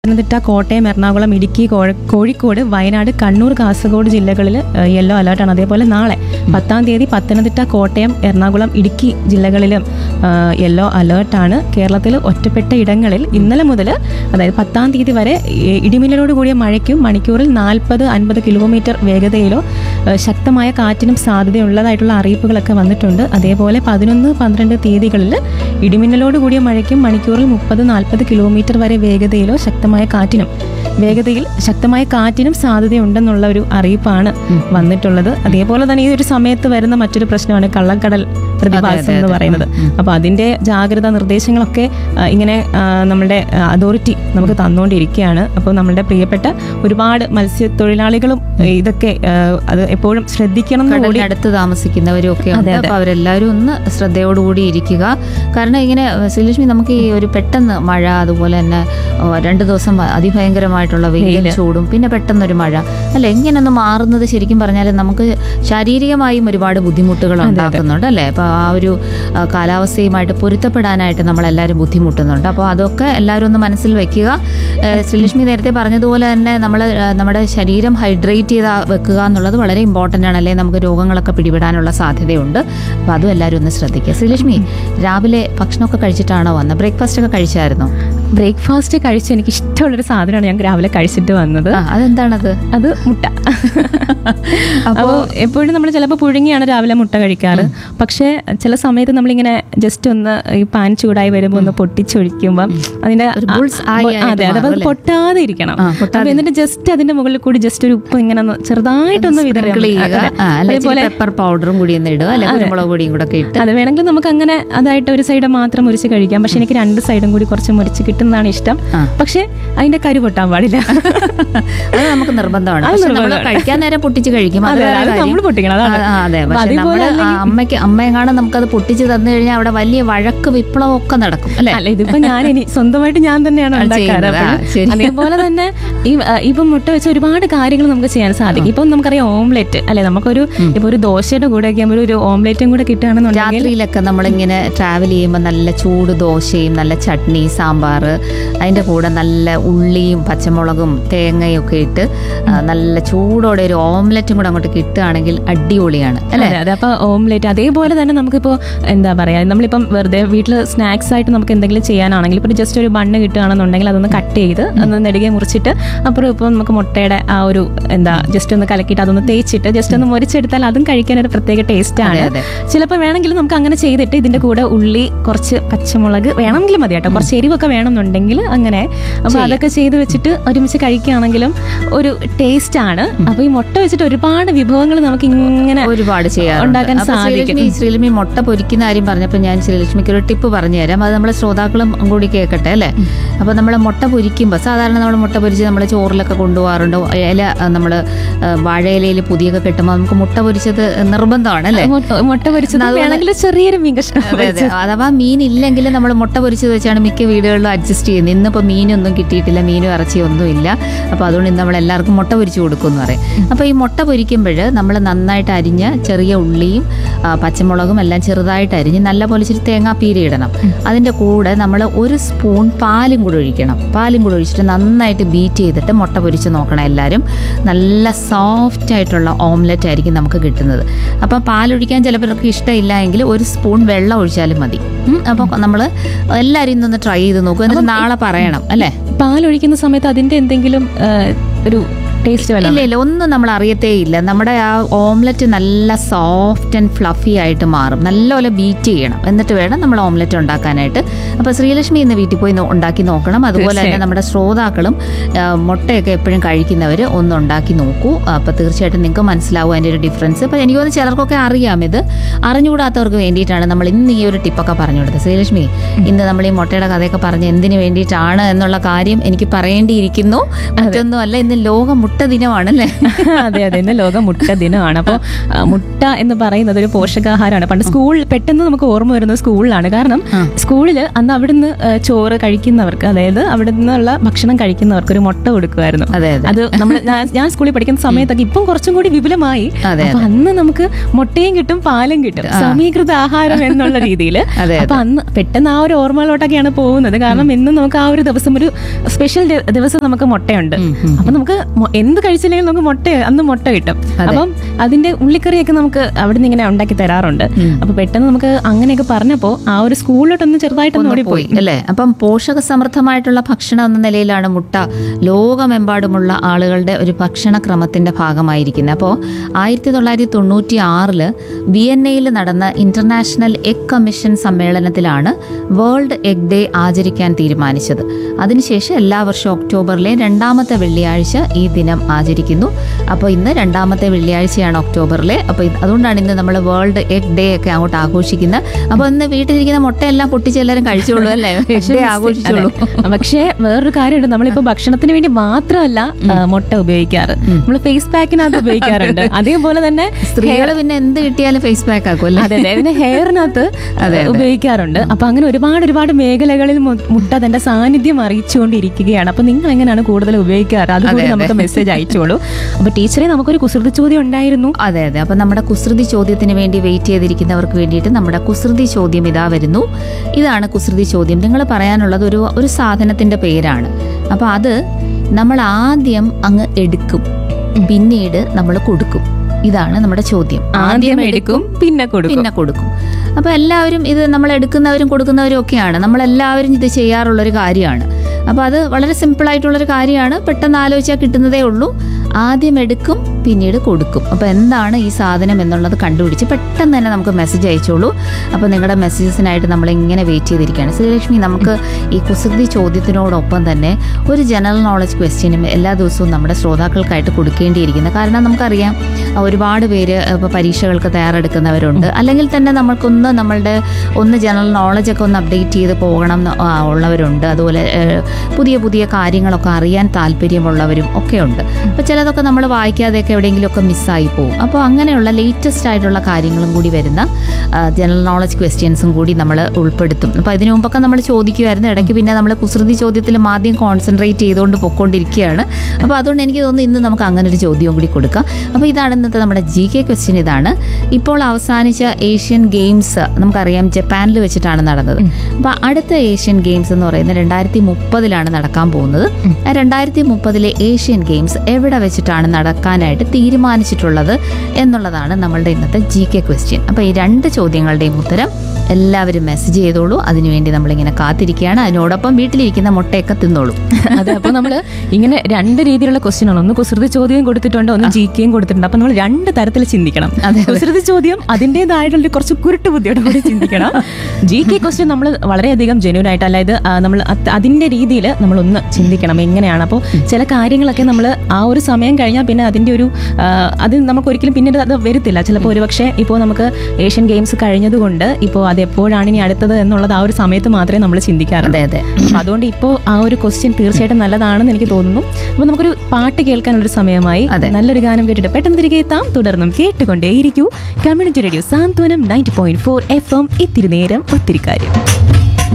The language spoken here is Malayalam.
പത്തനംതിട്ട കോട്ടയം എറണാകുളം ഇടുക്കി കോഴ- കോഴിക്കോട് വയനാട് കണ്ണൂർ കാസർഗോഡ് ജില്ലകളിൽ യെല്ലോ അലേർട്ടാണ് അതേപോലെ നാളെ പത്താം തീയതി പത്തനംതിട്ട കോട്ടയം എറണാകുളം ഇടുക്കി ജില്ലകളിലും യെല്ലോ അലേർട്ടാണ് കേരളത്തിൽ ഒറ്റപ്പെട്ട ഇടങ്ങളിൽ ഇന്നലെ മുതൽ അതായത് പത്താം തീയതി വരെ ഈ ഇടിമിന്നലോട് കൂടിയ മഴയ്ക്കും മണിക്കൂറിൽ നാൽപ്പത് അൻപത് കിലോമീറ്റർ വേഗതയിലോ ഏഹ് ശക്തമായ കാറ്റിനും സാധ്യതയുള്ളതായിട്ടുള്ള അറിയിപ്പുകളൊക്കെ വന്നിട്ടുണ്ട് അതേപോലെ പതിനൊന്ന് പന്ത്രണ്ട് തീയതികളിൽ ഇടിമിന്നലോട് കൂടിയ മഴയ്ക്കും മണിക്കൂറിൽ മുപ്പത് നാൽപ്പത് കിലോമീറ്റർ വരെ വേഗതയിലോ ശക്തമായ കാറ്റിനും വേഗതയിൽ ശക്തമായ കാറ്റിനും സാധ്യതയുണ്ടെന്നുള്ള ഒരു അറിയിപ്പാണ് വന്നിട്ടുള്ളത് അതേപോലെ തന്നെ ഈ ഒരു സമയത്ത് വരുന്ന മറ്റൊരു പ്രശ്നമാണ് കള്ളക്കടൽ പ്രതിഭാസം എന്ന് പറയുന്നത് അപ്പോൾ അതിന്റെ ജാഗ്രതാ നിർദ്ദേശങ്ങളൊക്കെ ആ, ഇങ്ങനെ ആ, നമ്മളുടെ അതോറിറ്റി നമുക്ക് തന്നുകൊണ്ടിരിക്കുകയാണ് അപ്പോൾ നമ്മളുടെ പ്രിയപ്പെട്ട ഒരുപാട് മത്സ്യത്തൊഴിലാളികളും ഇതൊക്കെ ആ, അത് എപ്പോഴും ശ്രദ്ധിക്കണം എന്ന് കൂടി കടലിനടുത്ത് താമസിക്കുന്നവരും ഒക്കെ ഉണ്ട് അതെ, അതെ. അപ്പൊ അവരെല്ലാവരും ഒന്ന് ശ്രദ്ധയോടുകൂടി ഇരിക്കുക കാരണം ഇങ്ങനെ ശ്രീലക്ഷ്മി നമുക്ക് ഈ ഒരു പെട്ടെന്ന് മഴ അതുപോലെ തന്നെ ഓ, രണ്ട് ദിവസം അതിഭയങ്കരമായിട്ടുള്ള വെയിലും ചൂടും പിന്നെ പെട്ടെന്നൊരു മഴ അല്ല ഇങ്ങനൊന്ന് മാറുന്നത് ശരിക്കും പറഞ്ഞാൽ നമുക്ക് ശാരീരികമായും ഒരുപാട് ബുദ്ധിമുട്ടുകൾ ഉണ്ടാക്കുന്നുണ്ട് അല്ലേ അപ്പൊ ആ ഒരു ആ, കാലാവസ്ഥയുമായിട്ട് പൊരുത്തപ്പെടാനായിട്ട് നമ്മളെല്ലാവരും ബുദ്ധിമുട്ടുന്നുണ്ട് അപ്പോൾ അതൊക്കെ എല്ലാവരും ഒന്ന് മനസ്സിൽ വെക്കുക ഏഹ് ശ്രീലക്ഷ്മി നേരത്തെ പറഞ്ഞതുപോലെ തന്നെ നമ്മൾ നമ്മുടെ ശരീരം ഹൈഡ്രേറ്റ് ചെയ്ത് വെക്കുക എന്നുള്ളത് വളരെ ഇമ്പോർട്ടൻ്റ് ആണ് അല്ലെങ്കിൽ നമുക്ക് രോഗങ്ങളൊക്കെ പിടിപെടാനുള്ള സാധ്യതയുണ്ട് അപ്പോൾ അതും എല്ലാവരും ഒന്ന് ശ്രദ്ധിക്കുക ശ്രീലക്ഷ്മി രാവിലെ ഭക്ഷണമൊക്കെ കഴിച്ചിട്ടാണോ വന്നത് ബ്രേക്ക്ഫാസ്റ്റ് ഒക്കെ കഴിച്ചായിരുന്നോ ബ്രേക്ക്ഫാസ്റ്റ് കഴിച്ച് എനിക്ക് ഇഷ്ടമുള്ളൊരു സാധനമാണ് ഞാൻ രാവിലെ കഴിച്ചിട്ട് വന്നത് ആ അതെന്താണത് അത് മുട്ട അപ്പോൾ എപ്പോഴും നമ്മൾ ചിലപ്പോൾ പുഴുങ്ങിയാണ് രാവിലെ മുട്ട കഴിക്കാറ് പക്ഷേ ചില സമയത്ത് നമ്മളിങ്ങനെ ജസ്റ്റ് ഒന്ന് ഈ പാൻ ചൂടായി വരുമ്പോൾ ഒന്ന് പൊട്ടിച്ചൊഴിക്കുമ്പോൾ അതിന്റെ ഒരു ആ- bull's eye ആ- ആയിട്ട് അതെ അതെ മാറും അത് പൊട്ടാതെ ഇരിക്കണം ആ, പൊട്ടാതെ അപ്പൊ എന്നിട്ട് ജസ്റ്റ് അതിന്റെ മുകളിൽ കൂടി ജസ്റ്റ് ഒരു ഉപ്പ് ഇങ്ങനെ ഒന്ന് ചെറുതായിട്ടൊന്ന് വിതറിയാൽ Sprinkle മതി. ചെയ്യുക അതെ. ആ, അല്ല അതേപോലെ പെപ്പർ പൗഡറും കൂടി ഒന്ന് ഇടുക അല്ലെ കുരുമുളക് പൊടിയും കൂടെ ഒക്കെ ഇട്ട് അത് വേണമെങ്കിൽ നമുക്ക് അങ്ങനെ അതായിട്ട് ഒരു സൈഡ് മാത്രം മുറിച്ച് കഴിക്കാം പക്ഷെ എനിക്ക് രണ്ട് സൈഡും കൂടി കുറച്ച് മുറിച്ച് കിട്ടുന്നതാണ് ഇഷ്ടം ആ. പക്ഷെ അതിന്റെ കരു പൊട്ടാൻ പാടില്ല അത് നമുക്ക് നിർബന്ധമാണ് അത് പക്ഷെ നമ്മൾ നിർബന്ധമാണ്. കഴിക്കാൻ നേരം പൊട്ടിച്ച് കഴിക്കും അത് അതെ, വേറെ അത് കാര്യം. നമ്മള് പൊട്ടിക്കണം, അതാണ്. ആ, ആ, അതെ അപ്പൊ പക്ഷെ അതേപോലെ നമ്മള് ആ അല്ലെങ്കിൽ- അമ്മയ്ക്ക് അമ്മയെങ്ങാണ് നമുക്കത് പൊട്ടിച്ച് തന്നു കഴിഞ്ഞാൽ അവിടെ വലിയ വഴക്ക് വിപ്ലവം ഒക്കെ നടക്കും അല്ലെ അല്ല ഇതിപ്പോ ഞാൻ ഇനി സ്വന്തമായിട്ട് ഞാൻ തന്നെയാണ് ആണ് ഉണ്ടാക്കാറ് ചെയ്യുന്നത്. ആ, അപ്പോഴും ശരി. അതേപോലെ തന്നെ ഈ ആ, ഇപ്പം മുട്ട വെച്ച് ഒരുപാട് കാര്യങ്ങൾ നമുക്ക് ചെയ്യാൻ സാധിക്കും ഇപ്പം നമുക്കറിയാം ഓംലെറ്റ് അല്ലെ നമുക്കൊരു ഇപ്പൊ ഒരു ദോശയുടെ കൂടെ ഒക്കെ ആകുമ്പോൾ ഒരു ഓംലെറ്റും കൂടെ കിട്ടുകയാണെന്നുണ്ടെങ്കിൽ രാത്രിയിലൊക്കെ നമ്മളിങ്ങനെ ട്രാവൽ ചെയ്യുമ്പോൾ നല്ല ചൂട് ദോശയും നല്ല ചട്നി സാമ്പാർ അതിൻ്റെ കൂടെ നല്ല ഉള്ളിയും പച്ചമുളകും തേങ്ങയും ഒക്കെ ഇട്ട് ആ, നല്ല ചൂടോടെ ഒരു ഓംലെറ്റും കൂടെ അങ്ങോട്ട് കിട്ടുകയാണെങ്കിൽ അടിപൊളിയാണ് അല്ലേ അതെ അതെ അപ്പൊ ഓംലെറ്റ് അതേപോലെ തന്നെ നമുക്കിപ്പോ എന്താ പറയാ നമ്മളിപ്പം വെറുതെ വീട്ടിൽ സ്നാക്സ് ആയിട്ട് നമുക്ക് എന്തെങ്കിലും ചെയ്യാനാണെങ്കിൽ ഇപ്പൊ ജസ്റ്റ് ഒരു ബണ്ണ് കിട്ടുകയാണെന്നുണ്ടെങ്കിൽ അതൊന്ന് കട്ട് ചെയ്ത് ഒന്ന് നെടുകെ മുറിച്ചിട്ട് അപ്പുറം ഇപ്പം നമുക്ക് മുട്ടയുടെ ആ ഒരു എന്താ ജസ്റ്റ് ഒന്ന് കലക്കിയിട്ട് അതൊന്ന് തേച്ചിട്ട് ജസ്റ്റ് ഒന്ന് മുറിച്ചെടുത്താൽ അതും കഴിക്കാൻ ഒരു പ്രത്യേക ടേസ്റ്റ് ആണ് അതെ, ചിലപ്പോൾ വേണമെങ്കിൽ നമുക്ക് അങ്ങനെ ചെയ്തിട്ട് ഇതിന്റെ കൂടെ ഉള്ളി കുറച്ച് പച്ചമുളക് വേണമെങ്കിൽ മതി കേട്ടോ കുറച്ച് എരിവൊക്കെ വേണമെന്നുണ്ടെങ്കിൽ അങ്ങനെ അപ്പൊ അതൊക്കെ ചെയ്ത് വെച്ചിട്ട് ഒരുമിച്ച് കഴിക്കുകയാണെങ്കിലും ഒരു ടേസ്റ്റ് ആണ് അപ്പൊ ഈ മുട്ട വെച്ചിട്ട് ഒരുപാട് വിഭവങ്ങൾ നമുക്ക് ഇങ്ങനെ ഒരുപാട് ചെയ്യാറുണ്ട് ഉണ്ടാക്കാൻ അപ്പൊ സാധിക്കും. ശ്രീലക്ഷ്മി ശ്രീലക്ഷ്മി മുട്ട പൊരിക്കുന്ന കാര്യം പറഞ്ഞപ്പോൾ ഞാൻ ശ്രീലക്ഷ്മിക്ക് ഒരു ടിപ്പ് പറഞ്ഞു തരാം അത് നമ്മളെ ശ്രോതാക്കളും കൂടി കേൾക്കട്ടെ അല്ലേ അപ്പോൾ നമ്മൾ മുട്ട പൊരിക്കുമ്പോൾ സാധാരണ നമ്മൾ മുട്ട പൊരിച്ച് നമ്മൾ ചോറിലൊക്കെ കൊണ്ടുപോകാറുണ്ട് ഇല നമ്മൾ വാഴയിലയിൽ പുതിയൊക്കെ കിട്ടുമ്പോൾ നമുക്ക് മുട്ട പൊരിച്ചത് നിർബന്ധമാണ് അല്ലേ മുട്ട- മുട്ട പൊരിച്ചത് അതുപോലെ- വേണമെങ്കിൽ ചെറിയൊരു മീൻ കഷ്ണം അതെ അതെ അഥവാ മീൻ ഇല്ലെങ്കിൽ നമ്മൾ മുട്ട പൊരിച്ചത് വെച്ചാണ് മിക്ക വീടുകളിലും അഡ്ജസ്റ്റ് ചെയ്യുന്നത് ഇന്നിപ്പോൾ മീനൊന്നും കിട്ടിയിട്ടില്ല മീനും ഇറച്ചിയും ഒന്നും ഇല്ല അപ്പോൾ അതുകൊണ്ട് ഇന്ന് നമ്മൾ എല്ലാവർക്കും മുട്ട പൊരിച്ചു കൊടുക്കും എന്ന് പറയും അപ്പോൾ ഈ മുട്ട പൊരിക്കുമ്പോൾ നമ്മൾ നന്നായിട്ട് അരിഞ്ഞ ചെറിയ ഉള്ളിയും ആ, പച്ചമുളകും എല്ലാം ചെറുതായിട്ട് അരിഞ്ഞ് നല്ലപോലെ ഇച്ചിരി തേങ്ങാപ്പീര ഇടണം അതിൻ്റെ കൂടെ നമ്മൾ ഒരു സ്പൂൺ പാലും കൂടെ ഒഴിക്കണം പാലും കൂടെ ഒഴിച്ചിട്ട് നന്നായിട്ട് ബീറ്റ് ചെയ്തിട്ട് മുട്ട പൊരിച്ച് നോക്കണം എല്ലാവരും നല്ല സോഫ്റ്റ് ആയിട്ടുള്ള ഓംലെറ്റ് ആയിരിക്കും നമുക്ക് കിട്ടുന്നത് അപ്പോൾ പാലൊഴിക്കാൻ ചിലവർക്ക് ഇഷ്ടമില്ല എങ്കിൽ ഒരു സ്പൂൺ വെള്ളം ഒഴിച്ചാലും മതി അപ്പോൾ നമ്മൾ എല്ലാവരും ഇന്നൊന്ന് ട്രൈ ചെയ്ത് നോക്കും എന്നിട്ട് നാളെ പറയണം അല്ലേ പാലൊഴിക്കുന്ന സമയത്ത് അതിന്റെ എന്തെങ്കിലും ആ, ഒരു ടേസ്റ്റ് വല്ല ഇല്ല ഇല്ല ഒന്നും നമ്മൾ അറിയത്തേ ഇല്ല നമ്മുടെ ആ ഓംലെറ്റ് നല്ല സോഫ്റ്റ് ആൻഡ് ഫ്ലഫി ആയിട്ട് മാറും നല്ലപോലെ ബീറ്റ് ചെയ്യണം എന്നിട്ട് വേണം നമ്മൾ ഓംലെറ്റ് ഉണ്ടാക്കാനായിട്ട് അപ്പോൾ ശ്രീലക്ഷ്മി ഇന്ന് വീട്ടിൽ പോയി നോ- ഉണ്ടാക്കി നോക്കണം അതുപോലെ തന്നെ നമ്മുടെ ശ്രോതാക്കളും ആ, മുട്ടയൊക്കെ എപ്പോഴും കഴിക്കുന്നവർ ഒന്ന് ഉണ്ടാക്കി നോക്കൂ അപ്പോൾ തീർച്ചയായിട്ടും നിങ്ങൾക്ക് മനസ്സിലാവും അതിൻ്റെ ഒരു ഡിഫറൻസ് അപ്പോൾ എനിക്ക് തോന്നുന്നു ചിലർക്കൊക്കെ അറിയാം ഇത് അറിഞ്ഞുകൂടാത്തവർക്ക് വേണ്ടിയിട്ടാണ് നമ്മൾ ഇന്ന് ഈ ഒരു ടിപ്പൊക്കെ പറഞ്ഞു കൊടുത്തത് ശ്രീലക്ഷ്മി ഇന്ന് നമ്മൾ ഈ മുട്ടയുടെ കഥയൊക്കെ പറഞ്ഞ് എന്തിനു വേണ്ടിയിട്ടാണ് എന്നുള്ള കാര്യം എനിക്ക് പറയേണ്ടിയിരിക്കുന്നു മറ്റൊന്നുമല്ല ഇന്ന് ലോക മുട്ട മുട്ട ദിനമാണല്ലേ അതെ അതെ ഇന്ന് ലോക മുട്ട ദിനമാണ് അപ്പോൾ മുട്ട എന്ന് പറയുന്നത് ഒരു പോഷകാഹാരമാണ് പണ്ട് സ്കൂളിൽ പെട്ടെന്ന് നമുക്ക് ഓർമ്മ വരുന്നത് സ്കൂളിലാണ് കാരണം സ്കൂളിൽ അന്ന് അവിടുന്ന് ആ, ചോറ് കഴിക്കുന്നവർക്ക് അതായത് അവിടെ നിന്നുള്ള ഭക്ഷണം കഴിക്കുന്നവർക്ക് ഒരു മുട്ട കൊടുക്കുമായിരുന്നു അതെ അതെ അത് നമ്മൾ ഞാൻ സ്കൂളിൽ പഠിക്കുന്ന സമയത്തൊക്കെ ഇപ്പം കുറച്ചും കൂടി വിപുലമായി അതെ, അപ്പൊ അന്ന് നമുക്ക് മുട്ടയും കിട്ടും പാലും കിട്ടും സമീകൃത ആഹാരം എന്നുള്ള രീതിയിൽ അതെ, അപ്പൊ അന്ന് പെട്ടെന്ന് ആ ഒരു ഓർമ്മകളോട്ടൊക്കെയാണ് പോകുന്നത് കാരണം ഇന്ന് നമുക്ക് ആ ഒരു ദിവസം ഒരു സ്പെഷ്യൽ ദിവസം നമുക്ക് മുട്ടയുണ്ട് അപ്പൊ നമുക്ക് മൊ- എന്ത് കഴിച്ചില്ലെങ്കിലും നമുക്ക് മുട്ട അന്ന് മുട്ട കിട്ടും അപ്പം അതിന്റെ ഉള്ളിക്കറിയൊക്കെ നമുക്ക് അവിടെ നിന്ന് ഇങ്ങനെ ഉണ്ടാക്കി തരാറുണ്ട് അപ്പൊ പെട്ടെന്ന് നമുക്ക് അങ്ങനെയൊക്കെ പറഞ്ഞപ്പോ ആ ഒരു സ്കൂളിലോട്ടൊന്ന് ചെറുതായിട്ടൊന്ന് ഓടിപ്പോയി പോയി അല്ലേ അപ്പം പോഷക സമൃദ്ധമായിട്ടുള്ള ഭക്ഷണം എന്ന നിലയിലാണ് മുട്ട ലോകമെമ്പാടുമുള്ള ആളുകളുടെ ഒരു ഭക്ഷണക്രമത്തിന്റെ ഭാഗമായിരിക്കുന്നത് അപ്പോൾ ആയിരത്തി തൊള്ളായിരത്തി തൊണ്ണൂറ്റി ആറില് വിയന്നയിൽ നടന്ന ഇന്റർനാഷണൽ എഗ് കമ്മീഷൻ സമ്മേളനത്തിലാണ് വേൾഡ് എഗ് ഡേ ആചരിക്കാൻ തീരുമാനിച്ചത് അതിനുശേഷം എല്ലാ വർഷവും ഒക്ടോബറിലെ രണ്ടാമത്തെ വെള്ളിയാഴ്ച ഈ ദിനം ആചരിക്കുന്നു അപ്പോൾ ഇന്ന് രണ്ടാമത്തെ വെള്ളിയാഴ്ചയാണ് ഒക്ടോബറിലെ അപ്പോൾ ഇത് അതുകൊണ്ടാണ് ഇന്ന് നമ്മൾ വേൾഡ് എഗ് ഡേ ഒക്കെ അങ്ങോട്ട് ആഘോഷിക്കുന്നത് അപ്പോൾ ഇന്ന് വീട്ടിലിരിക്കുന്ന മുട്ടയെല്ലാം പൊട്ടിച്ച് എല്ലാവരും കഴിച്ചോളൂ അല്ലേ എഗ് ഡേ ആഘോഷിച്ചോളൂ പക്ഷേ വേറൊരു കാര്യമുണ്ട് നമ്മളിപ്പോ ഭക്ഷണത്തിന് വേണ്ടി മാത്രമല്ല ആ, മുട്ട ഉപയോഗിക്കാറ് നമ്മൾ ഫേസ് പാക്കിനകത്ത് ഉപയോഗിക്കാറുണ്ട് അതേപോലെ തന്നെ സ്ത്രീകൾ പിന്നെ എന്ത് കിട്ടിയാലും ഫേസ് പാക്ക് ആക്കും അല്ലേ അതെ അതെ പിന്നെ ഹെയറിനകത്ത് ഉപയോഗിക്കാറുണ്ട് അപ്പൊ അങ്ങനെ ഒരുപാട് ഒരുപാട് മേഖലകളിൽ മു- മുട്ട തന്റെ സാന്നിധ്യം അറിയിച്ചുകൊണ്ടിരിക്കുകയാണ് അപ്പൊ നിങ്ങൾ എങ്ങനെയാണ് കൂടുതൽ ഉപയോഗിക്കാറ് അതുകൂടി നമുക്ക് മെസ്സേജ് അയച്ചോളൂ അപ്പൊ ടീച്ചറെ നമുക്കൊരു കുസൃതി ചോദ്യം ഉണ്ടായിരുന്നു അതെ അതെ അപ്പം നമ്മുടെ കുസൃതി ചോദ്യത്തിന് വേണ്ടി വെയിറ്റ് ചെയ്തിരിക്കുന്നവർക്ക് വേണ്ടിയിട്ട് നമ്മുടെ കുസൃതി ചോദ്യം ഇതാ വരുന്നു ഇതാണ് കുസൃതി ചോദ്യം നിങ്ങൾ പറയാനുള്ളത് ഒരു ഒരു സാധനത്തിന്റെ പേരാണ് അപ്പം അത് നമ്മൾ ആദ്യം അങ്ങ് എടുക്കും പിന്നീട് നമ്മൾ കൊടുക്കും ഇതാണ് നമ്മുടെ ചോദ്യം ആദ്യം എടുക്കും പിന്നെ കൊടുക്കും പിന്നെ കൊടുക്കും അപ്പൊ എല്ലാവരും ഇത് നമ്മൾ എടുക്കുന്നവരും കൊടുക്കുന്നവരും ഒക്കെയാണ് നമ്മളെല്ലാവരും ഇത് ചെയ്യാറുള്ള ഒരു കാര്യമാണ് അപ്പൊ അത് വളരെ സിമ്പിൾ ആയിട്ടുള്ളൊരു കാര്യമാണ് പെട്ടെന്ന് ആലോചിച്ചാൽ കിട്ടുന്നതേ ഉള്ളൂ ആദ്യം എടുക്കും പിന്നീട് കൊടുക്കും അപ്പോൾ എന്താണ് ഈ സാധനം എന്നുള്ളത് കണ്ടുപിടിച്ച് പെട്ടെന്ന് തന്നെ നമുക്ക് മെസ്സേജ് അയച്ചോളൂ അപ്പോൾ നിങ്ങളുടെ മെസ്സേജസിനായിട്ട് നമ്മൾ ഇങ്ങനെ വെയിറ്റ് ചെയ്തിരിക്കുകയാണ് ശ്രീലക്ഷ്മി നമുക്ക് ഈ കുസൃതി ചോദ്യത്തിനോടൊപ്പം തന്നെ ഒരു ജനറൽ നോളജ് ക്വസ്റ്റ്യനും എല്ലാ ദിവസവും നമ്മുടെ ശ്രോതാക്കൾക്കായിട്ട് കൊടുക്കേണ്ടിയിരിക്കുന്നത് കാരണം നമുക്കറിയാം ആ, ഒരുപാട് പേര് ഇപ്പോൾ പരീക്ഷകൾക്ക് തയ്യാറെടുക്കുന്നവരുണ്ട് അല്ലെങ്കിൽ തന്നെ നമ്മൾക്കൊന്ന് നമ്മളുടെ ഒന്ന് ജനറൽ നോളജൊക്കെ ഒന്ന് അപ്ഡേറ്റ് ചെയ്ത് പോകണം എന്ന്, ആ, ഉള്ളവരുണ്ട് അതുപോലെ ഏഹ്, പുതിയ പുതിയ കാര്യങ്ങളൊക്കെ അറിയാൻ താല്പര്യമുള്ളവരും ഒക്കെ ഉണ്ട് അപ്പോൾ ചിലതൊക്കെ നമ്മൾ വായിക്കാതെയൊക്കെ എവിടെയെങ്കിലുമൊക്കെ മിസ്സായി പോകും അപ്പോൾ അങ്ങനെയുള്ള ലേറ്റസ്റ്റ് ആയിട്ടുള്ള കാര്യങ്ങളും കൂടി വരുന്ന ജനറൽ നോളജ് ക്വസ്റ്റ്യൻസും കൂടി നമ്മൾ ഉൾപ്പെടുത്തും അപ്പോൾ അതിനു മുമ്പൊക്കെ നമ്മൾ ചോദിക്കുമായിരുന്നു ഇടയ്ക്ക് പിന്നെ നമ്മൾ കുസൃതി ചോദ്യത്തിൽ ആദ്യം കോൺസെൻട്രേറ്റ് ചെയ്തുകൊണ്ട് പൊയ്ക്കൊണ്ടിരിക്കുകയാണ് അപ്പോൾ അതുകൊണ്ട് എനിക്ക് തോന്നുന്നു ഇന്ന് നമുക്ക് അങ്ങനെ ഒരു ചോദ്യവും കൂടി കൊടുക്കാം അപ്പോൾ ഇതാണ് ഇന്നത്തെ നമ്മുടെ ജി കെ ക്വസ്റ്റ്യൻ ഇതാണ് ഇപ്പോൾ അവസാനിച്ച ഏഷ്യൻ ഗെയിംസ് നമുക്കറിയാം ജപ്പാനിൽ വെച്ചിട്ടാണ് നടന്നത് അപ്പോൾ അടുത്ത ഏഷ്യൻ ഗെയിംസ് എന്ന് പറയുന്നത് രണ്ടായിരത്തി മുപ്പതിലാണ് നടക്കാൻ പോകുന്നത് ആ രണ്ടായിരത്തി മുപ്പതിലെ ഏഷ്യൻ ഗെയിംസ് എവിടെ വെച്ചിട്ടാണ് നടക്കാനായിട്ട് തീരുമാനിച്ചിട്ടുള്ളത് എന്നുള്ളതാണ് നമ്മളുടെ ഇന്നത്തെ ജി കെ ക്വസ്റ്റ്യൻ അപ്പോൾ ഈ രണ്ട് ചോദ്യങ്ങളുടെയും ഉത്തരം എല്ലാവരും മെസ്സേജ് ചെയ്തോളൂ അതിനുവേണ്ടി നമ്മളിങ്ങനെ കാത്തിരിക്കുകയാണ് അതിനോടൊപ്പം വീട്ടിലിരിക്കുന്ന മുട്ടയൊക്കെ തിന്നോളൂ അതെ അപ്പൊ നമ്മള് ഇങ്ങനെ രണ്ട് രീതിയിലുള്ള ക്വസ്റ്റ്യൻ ആണ് ഒന്ന് കുസൃതി ചോദ്യം കൊടുത്തിട്ടുണ്ട് ഒന്ന് ജി കെയും കൊടുത്തിട്ടുണ്ട് അപ്പൊ നമ്മൾ രണ്ട് തരത്തിൽ ചിന്തിക്കണം കുസൃതി ചോദ്യം അതിൻ്റെതായിട്ടുള്ള കുറച്ച് കുരുട്ട് ബുദ്ധിയോടെ കൂടി ചിന്തിക്കണം ജി കെ ക്വസ്റ്റ്യൻ നമ്മൾ വളരെയധികം ജെന്യൂൻ ആയിട്ട് അതായത് നമ്മൾ അതിന്റെ രീതിയിൽ നമ്മൾ ഒന്ന് ചിന്തിക്കണം എങ്ങനെയാണ് അപ്പോൾ ചില കാര്യങ്ങളൊക്കെ നമ്മൾ ആ ഒരു സമയം കഴിഞ്ഞാൽ പിന്നെ അതിന്റെ ഒരു ആ, അത് നമുക്ക് ഒരിക്കലും പിന്നീട് അത് വരത്തില്ല ചിലപ്പോൾ ഒരുപക്ഷെ ഇപ്പോൾ നമുക്ക് ഏഷ്യൻ ഗെയിംസ് കഴിഞ്ഞതുകൊണ്ട് ഇപ്പോൾ അത് എപ്പോഴാണ് ഇനി അടുത്തത് എന്നുള്ളത് ആ ഒരു സമയത്ത് മാത്രമേ നമ്മൾ ചിന്തിക്കാറുള്ളൂ അതെ അതെ അപ്പൊ അതുകൊണ്ട് ഇപ്പോൾ ആ ഒരു ക്വസ്റ്റ്യൻ തീർച്ചയായിട്ടും നല്ലതാണെന്ന് എനിക്ക് തോന്നുന്നു അപ്പൊ നമുക്കൊരു പാട്ട് കേൾക്കാനുള്ളൊരു സമയമായി അതെ. നല്ലൊരു ഗാനം കേട്ടിട്ട് പെട്ടെന്ന് തിരികെ എത്താം തുടർന്നും കേട്ടുകൊണ്ടേയിരിക്കൂ community radio Santhwanam ninety point four F M ഇത്തിരി നേരം ഒത്തിരി കാര്യം